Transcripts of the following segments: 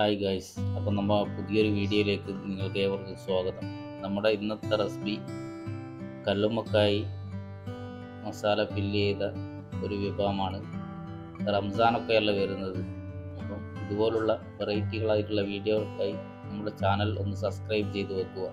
hi guys അപ്പം നമ്മൾ പുതിയൊരു വീഡിയോയിലേക്ക് നിങ്ങൾക്ക് ഏവർക്കും സ്വാഗതം നമ്മുടെ ഇന്നത്തെ റെസിപ്പി കല്ലുമ്മക്കായി മസാല ഫില്ല് ചെയ്ത ഒരു വിഭവമാണ് റംസാനൊക്കെയല്ല വരുന്നത് അപ്പം ഇതുപോലുള്ള വെറൈറ്റികളായിട്ടുള്ള വീഡിയോകൾക്കായി നമ്മുടെ ചാനൽ ഒന്ന് സബ്സ്ക്രൈബ് ചെയ്ത് വെക്കുക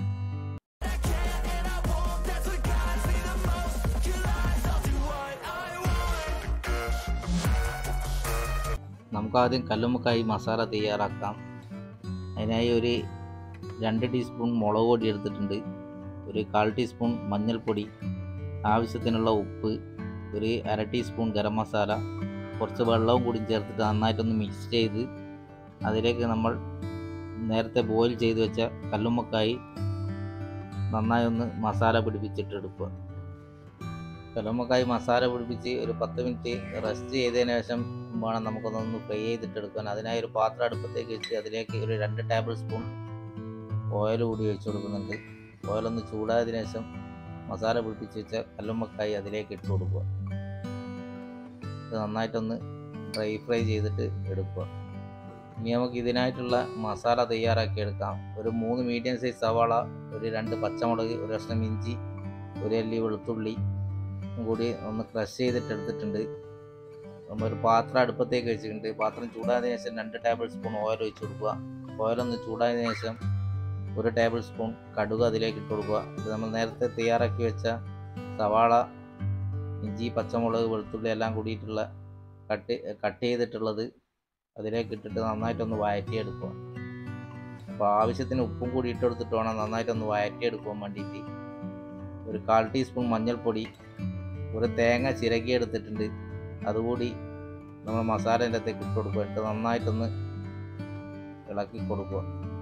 നമുക്കാദ്യം കല്ലുമ്മക്കായി മസാല തയ്യാറാക്കാം അതിനായി ഒരു രണ്ട് ടീസ്പൂൺ മുളക് പൊടി എടുത്തിട്ടുണ്ട് ഒരു കാൽ ടീസ്പൂൺ മഞ്ഞൾപ്പൊടി ആവശ്യത്തിനുള്ള ഉപ്പ് ഒരു അര ടീസ്പൂൺ ഗരം മസാല കുറച്ച് വെള്ളവും കൂടി ചേർത്തിട്ട് നന്നായിട്ടൊന്ന് മിക്സ് ചെയ്ത് അതിലേക്ക് നമ്മൾ നേരത്തെ ബോയിൽ ചെയ്ത് വെച്ച കല്ലുമ്മക്കായി നന്നായി ഒന്ന് മസാല പിടിപ്പിച്ചിട്ട് എടുക്കുക കല്ലുമ്മക്കായി മസാല പിടിപ്പിച്ച് ഒരു പത്ത് മിനിറ്റ് റെസ്റ്റ് ചെയ്തതിന് ശേഷം വേണം നമുക്കൊന്നൊന്ന് ഫ്രൈ ചെയ്തിട്ടെടുക്കാൻ അതിനായി ഒരു പാത്രം അടുപ്പത്തേക്ക് വെച്ച് അതിലേക്ക് ഒരു രണ്ട് ടേബിൾ സ്പൂൺ ഓയിൽ കൂടി ഒഴിച്ചു കൊടുക്കുന്നുണ്ട് ഓയിലൊന്ന് ചൂടായതിനു ശേഷം മസാല പിടിപ്പിച്ച് വെച്ച കല്ലുമ്മക്കായി അതിലേക്ക് ഇട്ട് കൊടുക്കുക ഇത് നന്നായിട്ടൊന്ന് ഡ്രൈ ഫ്രൈ ചെയ്തിട്ട് എടുക്കുക ഇനി നമുക്ക് ഇതിനായിട്ടുള്ള മസാല തയ്യാറാക്കി എടുക്കാം ഒരു മൂന്ന് മീഡിയം സൈസ് സവാള ഒരു രണ്ട് പച്ചമുളക് ഒരു കഷ്ണം ഇഞ്ചി ഒരു അല്ലി വെളുത്തുള്ളി കൂടി ഒന്ന് ക്രഷ് ചെയ്തിട്ട് എടുത്തിട്ടുണ്ട് നമ്മൾ ഒരു പാത്രം അടുപ്പത്തേക്ക് വെച്ചിട്ടുണ്ട് പാത്രം ചൂടായതിനു ശേഷം രണ്ട് ടേബിൾ സ്പൂൺ ഓയിൽ ഒഴിച്ച് കൊടുക്കുക ഓയിലൊന്ന് ചൂടായതിനു ശേഷം ഒരു ടേബിൾ സ്പൂൺ കടുക് അതിലേക്ക് ഇട്ട് കൊടുക്കുക ഇത് നമ്മൾ നേരത്തെ തയ്യാറാക്കി വെച്ച സവാള ഇഞ്ചി പച്ചമുളക് വെളുത്തുള്ളി എല്ലാം കൂടിയിട്ടുള്ള കട്ട് കട്ട് ചെയ്തിട്ടുള്ളത് അതിലേക്ക് ഇട്ടിട്ട് നന്നായിട്ടൊന്ന് വഴറ്റിയെടുക്കുക അപ്പോൾ ആവശ്യത്തിന് ഉപ്പും കൂടി ഇട്ടെടുത്തിട്ട് വേണം നന്നായിട്ടൊന്ന് വഴറ്റിയെടുക്കാൻ വേണ്ടിയിട്ട് ഒരു കാൽ ടീസ്പൂൺ മഞ്ഞൾപ്പൊടി ഒരു തേങ്ങ ചിരകി എടുത്തിട്ടുണ്ട് അതുകൂടി നമ്മൾ മസാലേൻ്റെ അകത്തേക്ക് ഇട്ട് കൊടുക്കുക ഇട്ട് നന്നായിട്ടൊന്ന് ഇളക്കി കൊടുക്കുക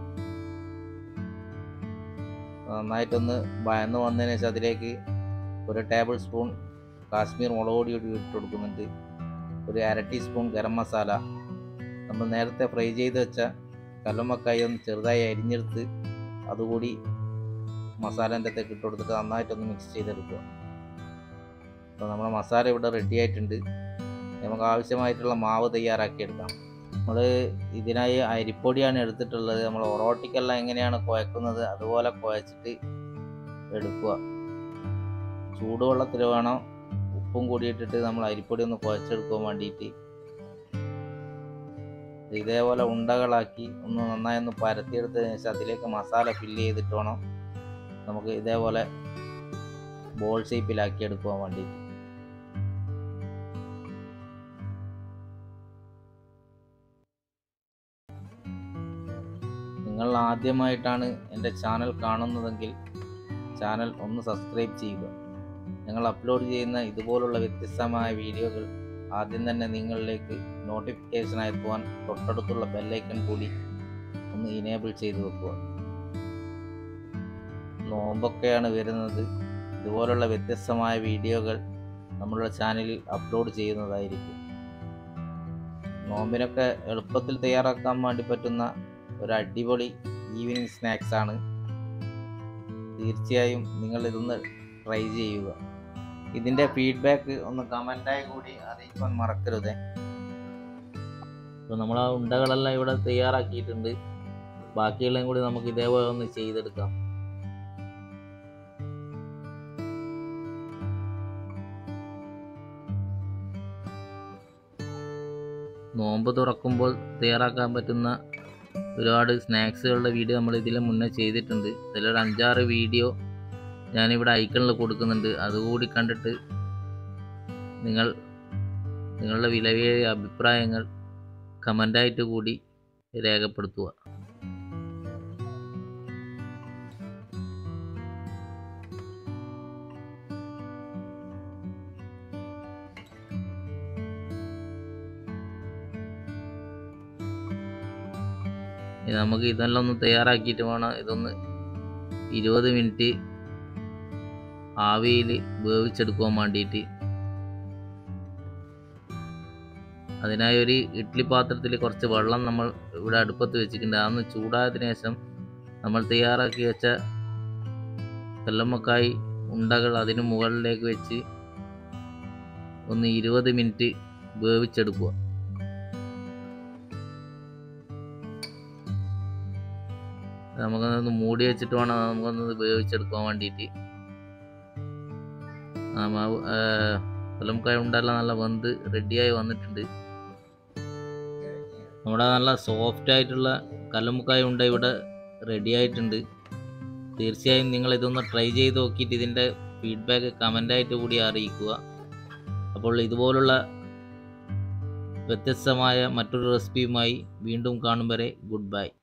നന്നായിട്ടൊന്ന് ഭയന്ന് വന്നതിന് ശേഷം അതിലേക്ക് ഒരു ടേബിൾ സ്പൂൺ കാശ്മീർ മുളക് പൊടി കൂടി ഇട്ട് കൊടുക്കുന്നുണ്ട് ഒരു അര ടീസ്പൂൺ ഗരം മസാല നമ്മൾ നേരത്തെ ഫ്രൈ ചെയ്ത് വെച്ച കല്ലുമ്മക്കായി ഒന്ന് ചെറുതായി അരിഞ്ഞെടുത്ത് അതുകൂടി മസാലേൻ്റെ അകത്തേക്ക് ഇട്ട് കൊടുത്തിട്ട് നന്നായിട്ടൊന്ന് മിക്സ് ചെയ്തെടുക്കുക അപ്പോൾ നമ്മുടെ മസാല ഇവിടെ റെഡി ആയിട്ടുണ്ട് നമുക്ക് ആവശ്യമായിട്ടുള്ള മാവ് തയ്യാറാക്കി എടുക്കാം നമ്മൾ ഇതിനായി അരിപ്പൊടിയാണ് എടുത്തിട്ടുള്ളത് നമ്മൾ ഒറോട്ടിക്കെല്ലാം എങ്ങനെയാണ് കുഴക്കുന്നത് അതുപോലെ കുഴച്ചിട്ട് എടുക്കുക ചൂടുവെള്ളത്തിൽ വേണം ഉപ്പും കൂടി ഇട്ടിട്ട് നമ്മൾ അരിപ്പൊടി ഒന്ന് കുഴച്ചെടുക്കാൻ വേണ്ടിയിട്ട് ഇതേപോലെ ഉണ്ടകളാക്കി ഒന്ന് നന്നായി ഒന്ന് പരത്തിയെടുത്തതിന് ശേഷം അതിലേക്ക് മസാല ഫില്ല് ചെയ്തിട്ട് വേണം നമുക്ക് ഇതേപോലെ ബോൾ ഷേപ്പിലാക്കി എടുക്കുവാൻ വേണ്ടിയിട്ട് നിങ്ങൾ ആദ്യമായിട്ടാണ് എൻ്റെ ചാനൽ കാണുന്നതെങ്കിൽ ചാനൽ ഒന്ന് സബ്സ്ക്രൈബ് ചെയ്യുക ഞങ്ങൾ അപ്ലോഡ് ചെയ്യുന്ന ഇതുപോലുള്ള വ്യത്യസ്തമായ വീഡിയോകൾ ആദ്യം തന്നെ നിങ്ങളിലേക്ക് നോട്ടിഫിക്കേഷൻ എത്തുവാൻ തൊട്ടടുത്തുള്ള ബെല്ലൈക്കൺ കൂടി ഒന്ന് ഇനേബിൾ ചെയ്ത് വെക്കുക നോമ്പൊക്കെയാണ് വരുന്നത് ഇതുപോലുള്ള വ്യത്യസ്തമായ വീഡിയോകൾ നമ്മളുടെ ചാനലിൽ അപ്ലോഡ് ചെയ്യുന്നതായിരിക്കും നോമ്പിനൊക്കെ എളുപ്പത്തിൽ തയ്യാറാക്കാൻ വേണ്ടി പറ്റുന്ന ഒരു അടിപൊളി ഈവനിങ് സ്നാക്സ് ആണ് തീർച്ചയായും നിങ്ങൾ ഇതൊന്ന് ട്രൈ ചെയ്യുക ഇതിൻ്റെ ഫീഡ്ബാക്ക് ഒന്ന് കമൻറ്റായി കൂടി അറിയിക്കാൻ മറക്കരുത് ഇപ്പോൾ നമ്മൾ ആ ഉണ്ടകളെല്ലാം ഇവിടെ തയ്യാറാക്കിയിട്ടുണ്ട് ബാക്കിയെല്ലാം കൂടി നമുക്ക് ഇതേപോലെ ഒന്ന് ചെയ്തെടുക്കാം നോമ്പ് തുറക്കുമ്പോൾ തയ്യാറാക്കാൻ പറ്റുന്ന ഒരുപാട് സ്നാക്സുകളുടെ വീഡിയോ നമ്മൾ ഇതിൽ മുന്നേ ചെയ്തിട്ടുണ്ട് ഇതിലൊരു അഞ്ചാറ് വീഡിയോ ഞാനിവിടെ ഐക്കണിൽ കൊടുക്കുന്നുണ്ട് അതുകൂടി കണ്ടിട്ട് നിങ്ങൾ നിങ്ങളുടെ വിലവേറിയ അഭിപ്രായങ്ങൾ കമൻ്റായിട്ട് കൂടി രേഖപ്പെടുത്തുക ഇനി നമുക്ക് ഇതെല്ലാം ഒന്ന് തയ്യാറാക്കിയിട്ട് വേണം ഇതൊന്ന് ഇരുപത് മിനിറ്റ് ആവിയിൽ വേവിച്ചെടുക്കുവാൻ വേണ്ടിയിട്ട് അതിനായി ഒരു ഇഡ്ഡലി പാത്രത്തിൽ കുറച്ച് വെള്ളം നമ്മൾ ഇവിടെ അടുപ്പത്ത് വെച്ചിട്ടുണ്ട് അതൊന്ന് ചൂടായതിനു ശേഷം നമ്മൾ തയ്യാറാക്കി വെച്ച കല്ലമ്മക്കായി ഉണ്ടകൾ അതിന് മുകളിലേക്ക് വെച്ച് ഒന്ന് ഇരുപത് മിനിറ്റ് വേവിച്ചെടുക്കുക നമുക്കൊന്ന് മൂടി വെച്ചിട്ട് വേണം നമുക്കൊന്ന് വേവിച്ചെടുക്കാൻ വേണ്ടിയിട്ട് ആ മാവ് കൊല്ലംകായ ഉണ്ടെല്ലാം നല്ല വെന്ത് റെഡിയായി വന്നിട്ടുണ്ട് നമ്മുടെ നല്ല സോഫ്റ്റ് ആയിട്ടുള്ള കല്ലുമുക്കായ ഉണ്ട ഇവിടെ റെഡി ആയിട്ടുണ്ട് തീർച്ചയായും നിങ്ങൾ ഇതൊന്ന് ട്രൈ ചെയ്ത് നോക്കിയിട്ട് ഇതിൻ്റെ ഫീഡ്ബാക്ക് കമൻ്റായിട്ട് കൂടി അറിയിക്കുക അപ്പോൾ ഇതുപോലുള്ള വ്യത്യസ്തമായ മറ്റൊരു റെസിപ്പിയുമായി വീണ്ടും കാണും വരെ ഗുഡ് ബൈ